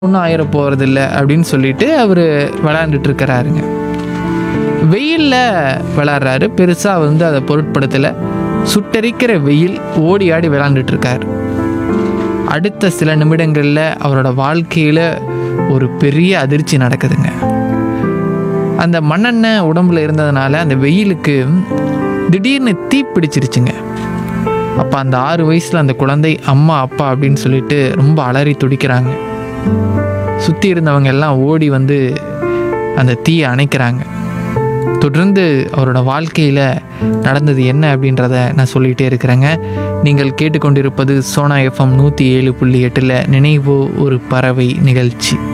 ஒன்றும் ஆயிர போகிறதில்ல அப்படின்னு சொல்லிட்டு அவர் விளையாண்டுட்டு இருக்கிறாருங்க வெயிலில் விளாட்றாரு பெருசாக வந்து அதை பொருட்படுத்தலை சுட்டரிக்கிற வெயில் ஓடி ஆடி விளாண்டுட்டு இருக்காரு அடுத்த சில நிமிடங்களில் அவரோட வாழ்க்கையில் ஒரு பெரிய அதிர்ச்சி நடக்குதுங்க அந்த மண்ணெண்ணெய் உடம்புல இருந்ததுனால அந்த வெயிலுக்கு திடீர்னு தீ பிடிச்சிருச்சுங்க அப்போ அந்த ஆறு வயசில் அந்த குழந்தை அம்மா அப்பா அப்படின்னு சொல்லிட்டு ரொம்ப அலறி துடிக்கிறாங்க சுற்றி இருந்தவங்க எல்லாம் ஓடி வந்து அந்த தீயை அணைக்கிறாங்க தொடர்ந்து அவரோட வாழ்க்கையில் நடந்தது என்ன அப்படின்றத நான் சொல்லிகிட்டே இருக்கிறேங்க நீங்கள் கேட்டுக்கொண்டிருப்பது சோனா எஃப்எம் நூற்றி ஏழு புள்ளி எட்டில் நினைவோ ஒரு பறவை நிகழ்ச்சி